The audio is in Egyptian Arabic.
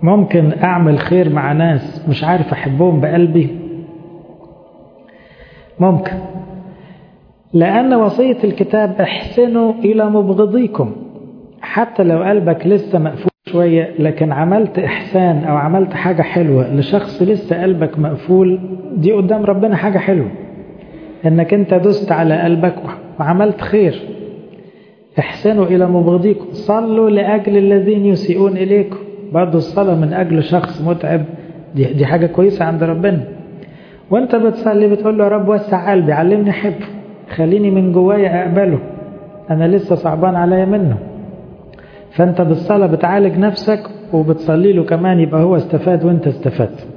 ممكن أعمل خير مع ناس مش عارف أحبهم بقلبي ممكن لأن وصية الكتاب احسنوا إلى مبغضيكم حتى لو قلبك لسه مقفول شوية لكن عملت إحسان أو عملت حاجة حلوة لشخص لسه قلبك مقفول دي قدام ربنا حاجة حلوة إنك أنت دست على قلبك وعملت خير احسنوا إلى مبغضيكم صلوا لأجل الذين يسيئون إليكم برضه الصلاة من أجل شخص متعب دي, دي حاجة كويسة عند ربنا وانت بتصلي بتقول له يا رب وسع قلبي علمني أحبه خليني من جوايا أقبله أنا لسه صعبان عليا منه فانت بالصلاة بتعالج نفسك وبتصلي له كمان يبقى هو استفاد وانت استفدت